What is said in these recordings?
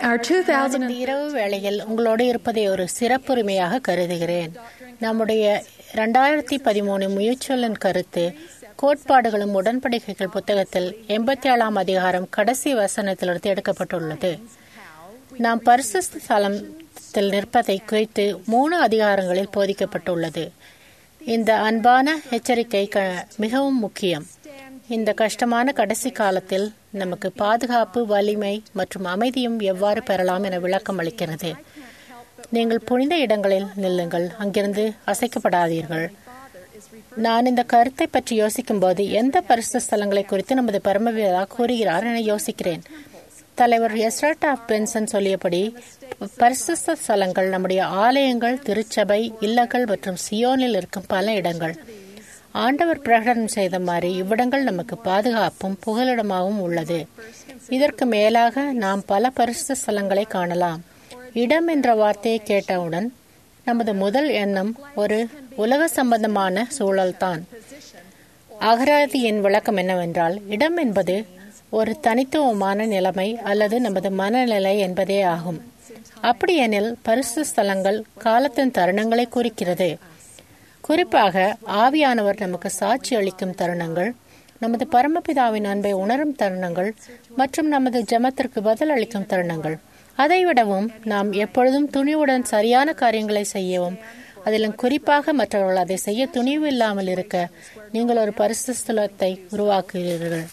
Our நான் 2000 இந்த இரவு வேளையில் உங்களோடு இருப்பதை ஒரு சிறப்புரிமையாக கருதுகிறேன் நம்முடைய இரண்டாயிரத்தி பதிமூணு மியூச்சுவலின் கருத்து கோட்பாடுகளும் உடன்படிக்கைகள் புத்தகத்தில் எண்பத்தி ஏழாம் அதிகாரம் கடைசி வசனத்திலிருந்து எடுக்கப்பட்டுள்ளது நாம் பரிசுத்த ஸ்தலத்தில் நிற்பதை குறித்து மூணு அதிகாரங்களில் போதிக்கப்பட்டுள்ளது இந்த அன்பான எச்சரிக்கை க- மிகவும் முக்கியம் இந்த கஷ்டமான கடைசி காலத்தில் நமக்கு பாதுகாப்பு வலிமை மற்றும் அமைதியும் எவ்வாறு பெறலாம் என விளக்கம் அளிக்கிறது நீங்கள் புனித இடங்களில் நில்லுங்கள் அங்கிருந்து அசைக்கப்படாதீர்கள் நான் இந்த கருத்தை பற்றி யோசிக்கும்போது எந்த பரிசு ஸ்தலங்களை குறித்து நமது பரமபிதா கூறுகிறார் என யோசிக்கிறேன் தலைவர் எஸ்ராட் ஆஃப் பென்சன் சொல்லியபடி பரிசுத்த ஸ்தலங்கள் நம்முடைய ஆலயங்கள் திருச்சபை இல்லங்கள் மற்றும் சியோனில் இருக்கும் பல இடங்கள் ஆண்டவர் பிரகடனம் செய்த மாதிரி இவ்விடங்கள் நமக்கு பாதுகாப்பும் புகலிடமாகவும் உள்ளது இதற்கு மேலாக நாம் பல பரிசுத்த ஸ்தலங்களை காணலாம் இடம் என்ற வார்த்தையை கேட்டவுடன் நமது முதல் எண்ணம் ஒரு உலக சம்பந்தமான சூழல்தான் அகராதியின் விளக்கம் என்னவென்றால் இடம் என்பது ஒரு தனித்துவமான நிலைமை அல்லது நமது மனநிலை என்பதே ஆகும் அப்படியெனில் பரிசு ஸ்தலங்கள் காலத்தின் தருணங்களை குறிக்கிறது குறிப்பாக ஆவியானவர் நமக்கு சாட்சி அளிக்கும் தருணங்கள் நமது பரமபிதாவின் அன்பை உணரும் தருணங்கள் மற்றும் நமது ஜெபத்திற்கு பதில் அளிக்கும் தருணங்கள் அதைவிடவும் நாம் எப்பொழுதும் துணிவுடன் சரியான காரியங்களை செய்யவும் அதிலும் குறிப்பாக மற்றவர்கள் அதை செய்ய துணிவு இல்லாமல் இருக்க நீங்கள் ஒரு பரிசுத்தலத்தை உருவாக்குகிறீர்கள்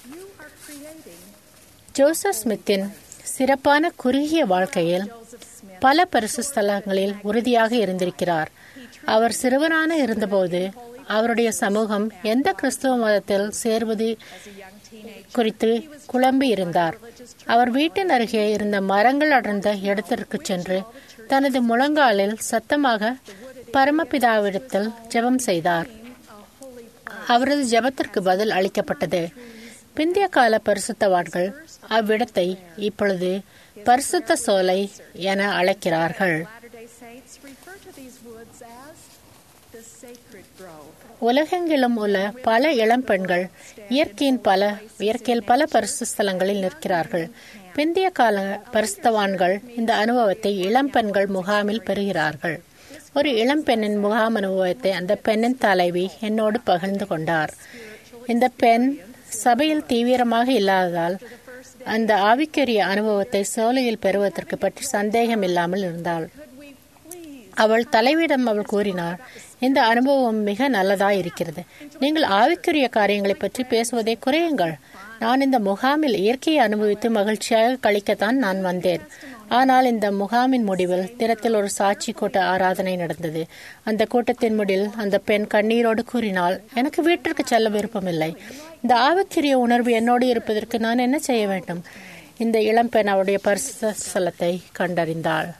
ஜோசப் ஸ்மித்தின் சிறப்பான குறுகிய வாழ்க்கையில் பல பரிசு ஸ்தலங்களில் உறுதியாக இருந்திருக்கிறார் அவர் சிறுவனான இருந்தபோது அவருடைய சமூகம் எந்த கிறிஸ்துவ மதத்தில் சேர்வது குறித்து குழம்பி இருந்தார் அவர் வீட்டின் அருகே இருந்த மரங்கள் அடர்ந்த இடத்திற்கு சென்று தனது முழங்காலில் சத்தமாக பரமபிதாவிடத்தில் ஜெபம் செய்தார் அவரது ஜெபத்திற்கு பதில் அளிக்கப்பட்டது பிந்திய கால பரிசுத்தவான்கள் அவ்விடத்தை இப்பொழுது பரிசுத்த சோலை என அழைக்கிறார்கள் Latter-day Saints refer to these woods as the sacred grove. உலகெங்கிலும் உள்ள பல இளம் பெண்கள் இயற்கையின் பல இயற்கையில் பல பரிசு ஸ்தலங்களில் நிற்கிறார்கள் பிந்திய கால பரிசுத்தவான்கள் இந்த அனுபவத்தை இளம் பெண்கள் முகாமில் பெறுகிறார்கள் ஒரு இளம் பெண்ணின் முகாம் அனுபவத்தை அந்த பெண்ணின் தலைவி என்னோடு பகிர்ந்து கொண்டார் இந்த பெண் சபையில் தீவிரமாக இல்லாததால் அந்த ஆவிக்குரிய அனுபவத்தை சோலையில் பெறுவதற்கு பற்றி சந்தேகம் இல்லாமல் இருந்தாள் அவள் தலைவியிடம் அவள் கூறினார் இந்த அனுபவம் மிக நல்லதா இருக்கிறது நீங்கள் ஆவிக்குரிய காரியங்களை பற்றி பேசுவதை குறையுங்கள் நான் இந்த முகாமில் இயற்கையை அனுபவித்து மகிழ்ச்சியாக கழிக்கத்தான் நான் வந்தேன் ஆனால் இந்த முகாமின் முடிவில் திறத்தில் ஒரு சாட்சி கூட்ட ஆராதனை நடந்தது அந்த கூட்டத்தின் முடிவில் அந்த பெண் கண்ணீரோடு கூறினாள் எனக்கு வீட்டிற்கு செல்ல விருப்பமில்லை இந்த ஆவிக்குரிய உணர்வு என்னோடு இருப்பதற்கு நான் என்ன செய்ய வேண்டும் இந்த இளம்பெண் அவருடைய பரிசலத்தை கண்டறிந்தாள்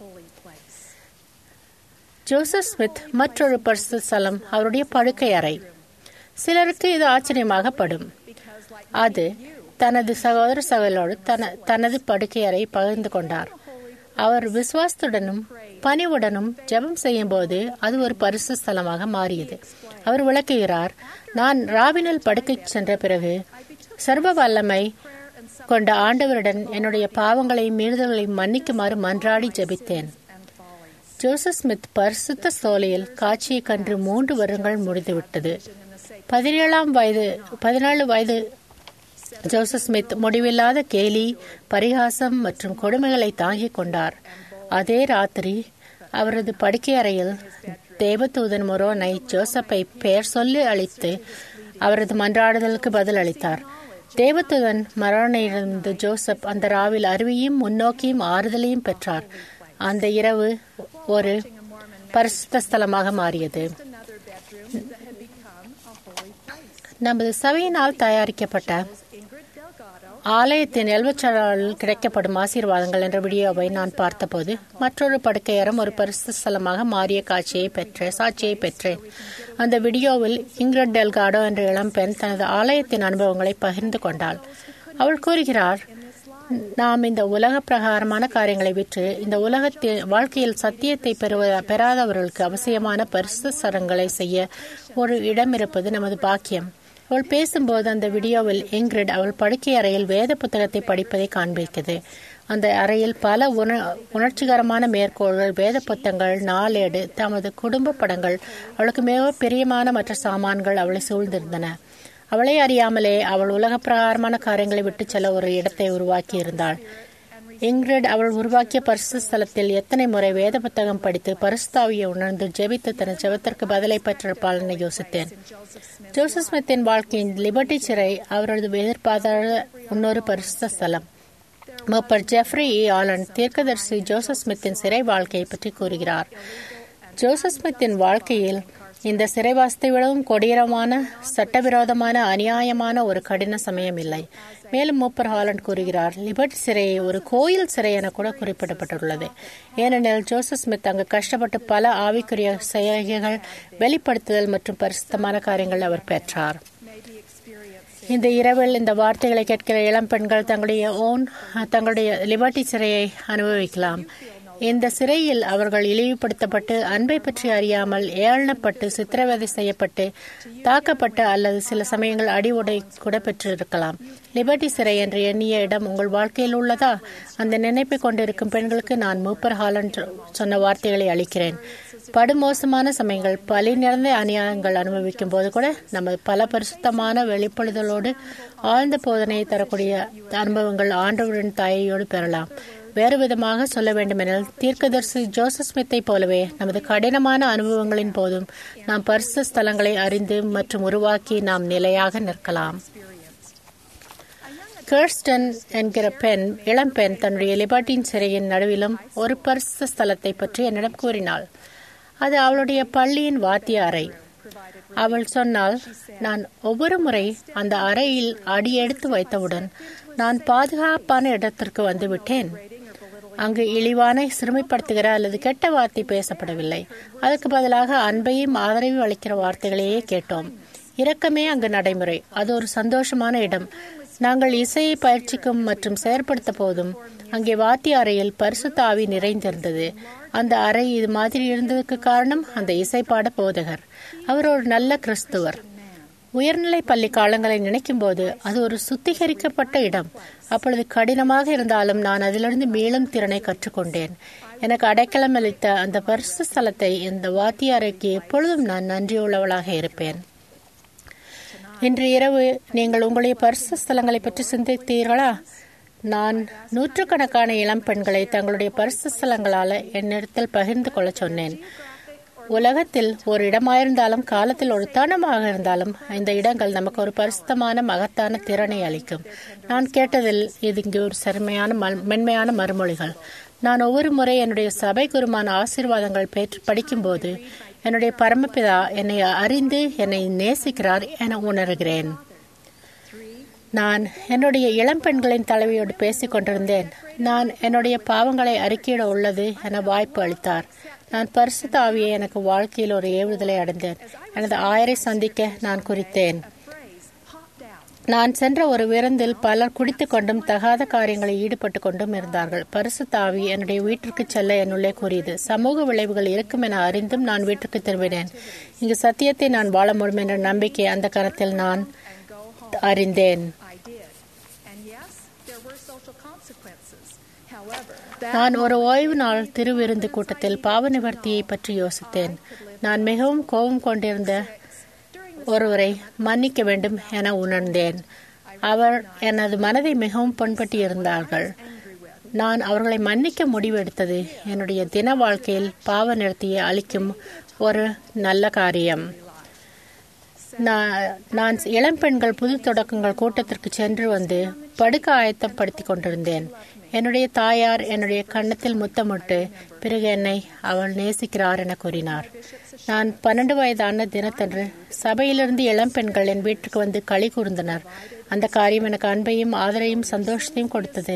ஜோசப் ஸ்மித் மற்றொரு பரிசு ஸ்தலம் அவருடைய படுக்கை அறை சிலருக்கு இது ஆச்சரியமாக படும் அது தனது சகோதர சகோதரோடு தன தனது படுக்கை அறை பகிர்ந்து கொண்டார் அவர் விசுவாசத்துடனும் பணிவுடனும் ஜெபம் செய்யும் போது அது ஒரு பரிசு ஸ்தலமாக மாறியது அவர் விளக்குகிறார் நான் ராவினில் படுக்கை சென்ற பிறகு சர்வ வல்லமை கொண்ட ஆண்டவருடன் என்னுடைய பாவங்களையும் மீறுதல்களையும் மன்னிக்குமாறு மன்றாடி ஜெபித்தேன் ஜோசப் ஸ்மித் பரிசுத்த சோலையில் காட்சியை கண்டு மூன்று வருடங்கள் முடிந்துவிட்டது பதினேழாம் வயது பதினேழு வயது ஜோசப் ஸ்மித் முடிவில்லாத கேலி பரிகாசம் மற்றும் கொடுமைகளை தாங்கிக் கொண்டார் அதே ராத்திரி அவரது படுக்கை அறையில் தேவதூதன் மொரோனை ஜோசப்பை பெயர் சொல்லி அழைத்து அவரது மன்றாடுதலுக்கு பதில் அளித்தார் தேவதூதன் மரோனையிலிருந்து ஜோசப் அந்த ராவில் அறிவையும் முன்னோக்கியும் ஆறுதலையும் பெற்றார் அந்த இரவு ஒரு பரிசுத்த ஸ்தலமாக மாறியது நமது சபையினால் தயாரிக்கப்பட்ட ஆலயத்தின் எல்வச்சாளரில் கிடைக்கப்படும் ஆசீர்வாதங்கள் என்ற வீடியோவை நான் பார்த்தபோது மற்றொரு படுக்கையறம் ஒரு பரிசு ஸ்தலமாக மாறிய காட்சியை பெற்ற சாட்சியை பெற்றேன் அந்த வீடியோவில் இங்கிரட் டெல்காடோ என்ற இளம்பெண் தனது ஆலயத்தின் அனுபவங்களை பகிர்ந்து கொண்டாள் அவள் கூறுகிறார் நாம் இந்த உலக பிரகாரமான காரியங்களை விற்று இந்த உலகத்தில் வாழ்க்கையில் சத்தியத்தை பெறுவ பெறாதவர்களுக்கு அவசியமான பரிசு சரங்களை செய்ய ஒரு இடம் இருப்பது நமது பாக்கியம் அவள் பேசும்போது அந்த வீடியோவில் இங்கிரிட் அவள் படுக்கை அறையில் வேத புத்தகத்தை படிப்பதை காண்பிக்கிறது அந்த அறையில் பல உண உணர்ச்சிகரமான மேற்கோள்கள் வேத புத்தகங்கள் நாளேடு தமது குடும்ப படங்கள் அவளுக்கு மிக பிரியமான மற்ற சாமான்கள் அவளை சூழ்ந்திருந்தன அவளை அறியாமலே அவள் உலக பிரகாரமான காரியங்களை விட்டு செல்ல ஒரு இடத்தை உருவாக்கி இருந்தாள் இங்கிரிட் அவள் உருவாக்கிய பரிசு ஸ்தலத்தில் எத்தனை முறை வேத புத்தகம் படித்து பரிசுத்தாவியை உணர்ந்து ஜெபித்து தன் ஜெபத்திற்கு பதிலை பெற்றிருப்பாள் என யோசித்தேன் ஜோசப் ஸ்மித்தின் வாழ்க்கையின் லிபர்டி சிறை அவரது எதிர்பார்த்தாத இன்னொரு பரிசுத்த ஸ்தலம் மூப்பர் ஜெஃப்ரி இ ஆலன் தீர்க்கதரிசி ஜோசப் ஸ்மித்தின் சிறை வாழ்க்கையை பற்றி கூறுகிறார் ஜோசப் ஸ்மித்தின் வாழ்க்கையில் இந்த சிறைவாசத்தை விடவும் கொடீரமான சட்டவிரோதமான அநியாயமான ஒரு கடின சமயம் இல்லை மேலும் மூப்பர் ஹாலண்ட் கூறுகிறார் லிபர்ட் சிறையை ஒரு கோயில் சிறை என கூட குறிப்பிடப்பட்டுள்ளது ஏனெனில் ஜோசப் ஸ்மித் அங்கு கஷ்டப்பட்டு பல ஆவிக்குரிய செயல்கள் வெளிப்படுத்துதல் மற்றும் பரிசுத்தமான காரியங்கள் அவர் பெற்றார் இந்த இரவில் இந்த வார்த்தைகளை கேட்கிற இளம் பெண்கள் தங்களுடைய ஓன் தங்களுடைய லிபர்ட்டி சிறையை அனுபவிக்கலாம் இந்த சிறையில் அவர்கள் இழிவுபடுத்தப்பட்டு அன்பை பற்றி அறியாமல் ஏளனப்பட்டு சித்திரவதை செய்யப்பட்டு தாக்கப்பட்டு அல்லது சில சமயங்கள் அடி உடை கூட பெற்றிருக்கலாம் லிபர்ட்டி சிறை என்று எண்ணிய இடம் உங்கள் வாழ்க்கையில் உள்ளதா அந்த நினைப்பை கொண்டிருக்கும் பெண்களுக்கு நான் மூப்பர் ஹாலண்ட் சொன்ன வார்த்தைகளை அளிக்கிறேன் படுமோசமான சமயங்கள் பலி நிறைந்த அநியாயங்கள் அனுபவிக்கும் போது கூட நமது பல பரிசுத்தமான வெளிப்படுதலோடு ஆழ்ந்த போதனையை தரக்கூடிய அனுபவங்கள் ஆண்டவரின் தாயையோடு பெறலாம் வேறு விதமாக சொல்ல வேண்டுமெனில் தீர்க்கதரிசி ஜோசப் ஸ்மித்தை போலவே நமது கடினமான அனுபவங்களின் போதும் நாம் பரிசு ஸ்தலங்களை அறிந்து மற்றும் உருவாக்கி நாம் நிலையாக நிற்கலாம் கர்ஸ்டன் என்கிற பெண் இளம் பெண் தன்னுடைய லிபர்டின் சிறையின் நடுவிலும் ஒரு பரிசு ஸ்தலத்தை பற்றி என்னிடம் கூறினாள் அது அவளுடைய பள்ளியின் வாத்திய அறை அவள் சொன்னால் நான் ஒவ்வொரு முறை அந்த அறையில் அடியெடுத்து வைத்தவுடன் நான் பாதுகாப்பான இடத்திற்கு வந்துவிட்டேன் அங்கு இழிவான சிறுமைப்படுத்துகிற அல்லது கெட்ட வார்த்தை பேசப்படவில்லை அதற்கு பதிலாக அன்பையும் ஆதரவு அளிக்கிற வார்த்தைகளையே கேட்டோம் இரக்கமே அங்கு நடைமுறை அது ஒரு சந்தோஷமான இடம் நாங்கள் இசையை பயிற்சிக்கும் மற்றும் செயற்படுத்த போதும் அங்கே வாத்திய அறையில் பரிசுத்த ஆவி நிறைந்திருந்தது அந்த அறை இது மாதிரி இருந்ததுக்கு காரணம் அந்த இசைப்பாட போதகர் அவர் ஒரு நல்ல கிறிஸ்துவர் உயர்நிலை பள்ளி காலங்களை நினைக்கும் போது அது ஒரு சுத்திகரிக்கப்பட்ட இடம் அப்பொழுது கடினமாக இருந்தாலும் நான் அதிலிருந்து மேலும் திறனை கற்றுக்கொண்டேன் எனக்கு அடைக்கலம் அளித்த அந்த பரிசு ஸ்தலத்தை இந்த வாத்திய அறைக்கு எப்பொழுதும் நான் நன்றியுள்ளவளாக இருப்பேன் இன்று இரவு நீங்கள் உங்களுடைய பரிசு ஸ்தலங்களை பற்றி சிந்தித்தீர்களா நான் நூற்றுக்கணக்கான இளம் பெண்களை தங்களுடைய பரிசு ஸ்தலங்களால் என்னிடத்தில் பகிர்ந்து கொள்ள சொன்னேன் உலகத்தில் ஒரு இடமாயிருந்தாலும் காலத்தில் ஒரு தனமாக இருந்தாலும் இந்த இடங்கள் நமக்கு ஒரு பரிசுத்தமான மகத்தான திறனை அளிக்கும் நான் கேட்டதில் இது இங்கே ஒரு செருமையான மென்மையான மறுமொழிகள் நான் ஒவ்வொரு முறை என்னுடைய சபை குருமான ஆசீர்வாதங்கள் பெற்று படிக்கும்போது என்னுடைய பரமபிதா என்னை அறிந்து என்னை நேசிக்கிறார் என உணர்கிறேன் நான் என்னுடைய இளம் பெண்களின் தலைவியோடு பேசிக் கொண்டிருந்தேன் நான் என்னுடைய பாவங்களை அறிக்கையிட உள்ளது என வாய்ப்பு அளித்தார் நான் பரிசுத்த ஆவியை எனக்கு வாழ்க்கையில் ஒரு ஏவுதலை அடைந்தேன் எனது ஆயரை சந்திக்க நான் குறித்தேன் நான் சென்ற ஒரு விருந்தில் பலர் குடித்துக் கொண்டும் தகாத காரியங்களில் ஈடுபட்டு கொண்டும் இருந்தார்கள் பரிசு தாவி என்னுடைய வீட்டிற்கு செல்ல என்னுள்ளே கூறியது சமூக விளைவுகள் இருக்கும் என அறிந்தும் நான் வீட்டுக்கு திரும்பினேன் இங்கு சத்தியத்தை நான் வாழ முடியும் என்ற நம்பிக்கை அந்த கணத்தில் நான் அறிந்தேன் நான் ஒரு ஓய்வு நாள் திருவிருந்து கூட்டத்தில் பாவ நிவர்த்தியை பற்றி யோசித்தேன் நான் மிகவும் கோபம் கொண்டிருந்த ஒருவரை மன்னிக்க வேண்டும் என உணர்ந்தேன் அவர் எனது மனதை மிகவும் புண்பட்டு இருந்தார்கள் நான் அவர்களை மன்னிக்க முடிவெடுத்தது என்னுடைய தின வாழ்க்கையில் பாவ நிறுத்தியை அளிக்கும் ஒரு நல்ல காரியம் நான் இளம் பெண்கள் புது தொடக்கங்கள் கூட்டத்திற்கு சென்று வந்து படுக்க ஆயத்தம் படுத்தி கொண்டிருந்தேன் என்னுடைய தாயார் என்னுடைய கன்னத்தில் முத்தமிட்டு பிறகு என்னை அவள் நேசிக்கிறார் என கூறினார் நான் பன்னெண்டு வயதான தினத்தன்று சபையிலிருந்து இளம் பெண்கள் என் வீட்டுக்கு வந்து களி கூர்ந்தனர் அந்த காரியம் எனக்கு அன்பையும் ஆதரையும் சந்தோஷத்தையும் கொடுத்தது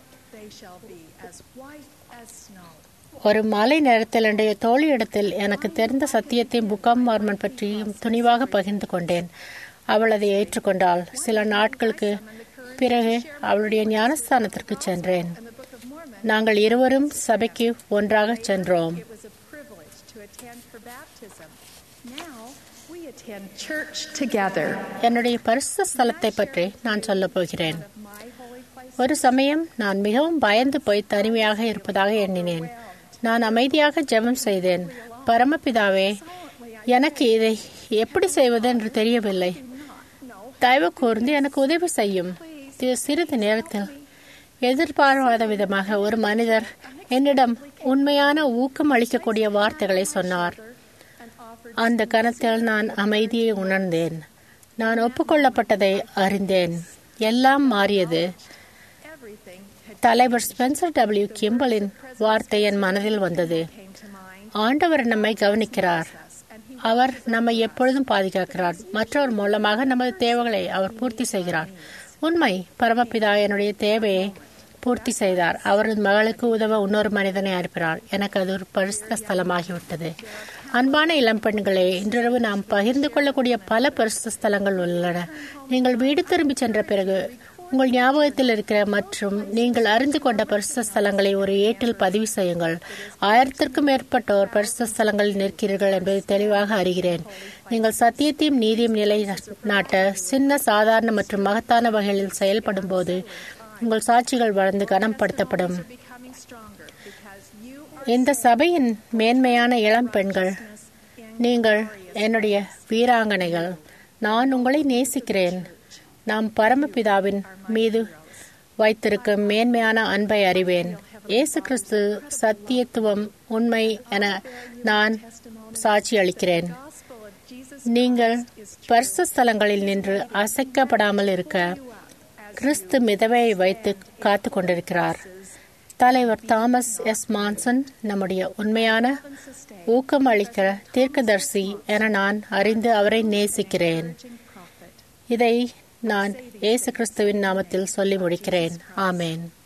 ஒரு மாலை நேரத்தில் என்னுடைய தோழியிடத்தில் எனக்கு தெரிந்த சத்தியத்தையும் புக்காம் மார்மன் பற்றியும் துணிவாக பகிர்ந்து கொண்டேன் அவள் அதை ஏற்றுக்கொண்டாள் சில நாட்களுக்கு பிறகு அவளுடைய ஞானஸ்தானத்திற்கு சென்றேன் நாங்கள் இருவரும் சபைக்கு ஒன்றாக சென்றோம் என்னுடைய பரிசு ஸ்தலத்தை பற்றி நான் சொல்ல போகிறேன் ஒரு சமயம் நான் மிகவும் பயந்து போய் தனிமையாக இருப்பதாக எண்ணினேன் நான் அமைதியாக ஜெபம் செய்தேன் பரமபிதாவே எனக்கு இதை எப்படி செய்வது என்று தெரியவில்லை தயவு கூர்ந்து எனக்கு உதவி செய்யும் தி- சிறிது நேரத்தில் எதிர்பாராத விதமாக ஒரு மனிதர் என்னிடம் உண்மையான ஊக்கம் அளிக்கக்கூடிய வார்த்தைகளை சொன்னார் அந்த கணத்தில் நான் அமைதியை உணர்ந்தேன் நான் ஒப்புக்கொள்ளப்பட்டதை அறிந்தேன் எல்லாம் மாறியது Everything had தலைவர் ஸ்பென்சர் டபிள்யூ கிம்பலின் வார்த்தை என் மனதில் வந்தது came to mind, ஆண்டவர் நம்மை கவனிக்கிறார் and he அவர் நம்மை எப்பொழுதும் பாதுகாக்கிறார் மற்றவர் மூலமாக நமது தேவைகளை அவர் பூர்த்தி செய்கிறார் உண்மை பரமபிதா என்னுடைய தேவையை பூர்த்தி செய்தார் அவரது மகளுக்கு உதவ இன்னொரு மனிதனை அனுப்பினார் எனக்கு அது ஒரு பரிசுத்த ஸ்தலமாகிவிட்டது அன்பான இளம் பெண்களே இன்றிரவு நாம் பகிர்ந்து கொள்ளக்கூடிய பல பரிசுத்த ஸ்தலங்கள் உள்ளன நீங்கள் வீடு திரும்பி சென்ற பிறகு உங்கள் ஞாபகத்தில் இருக்கிற மற்றும் நீங்கள் அறிந்து கொண்ட பரிசுத்த ஸ்தலங்களை ஒரு ஏட்டில் பதிவு செய்யுங்கள் ஆயிரத்திற்கும் மேற்பட்டோர் பரிசுத்த ஸ்தலங்களில் நிற்கிறீர்கள் என்பதை தெளிவாக அறிகிறேன் நீங்கள் சத்தியத்தையும் நீதியும் நிலை நாட்ட சின்ன சாதாரண மற்றும் மகத்தான வகைகளில் செயல்படும் போது உங்கள் சாட்சிகள் வளர்ந்து கனப்படுத்தப்படும் becoming stronger because you are இந்த சபையின் மேன்மையான இளம் பெண்கள் நீங்கள் என்னுடைய வீராங்கனைகள் நான் உங்களை நேசிக்கிறேன் நாம் பரமபிதாவின் மீது வைத்திருக்கும் மேன்மையான அன்பை அறிவேன் இயேசு கிறிஸ்து சத்தியத்துவம் உண்மை என நான் சாட்சி அளிக்கிறேன் gospel of Jesus நீங்கள் பரிசு ஸ்தலங்களில் நின்று அசைக்கப்படாமல் இருக்க கிறிஸ்து மிதவையை வைத்து காத்து கொண்டிருக்கிறார் தலைவர் தாமஸ் எஸ் மான்சன் நம்முடைய உண்மையான ஊக்கம் அளிக்கிற தீர்க்கதர்சி என நான் அறிந்து அவரை நேசிக்கிறேன் prophet. இதை நான் இயேசு கிறிஸ்துவின் நாமத்தில் சொல்லி முடிக்கிறேன் ஆமேன்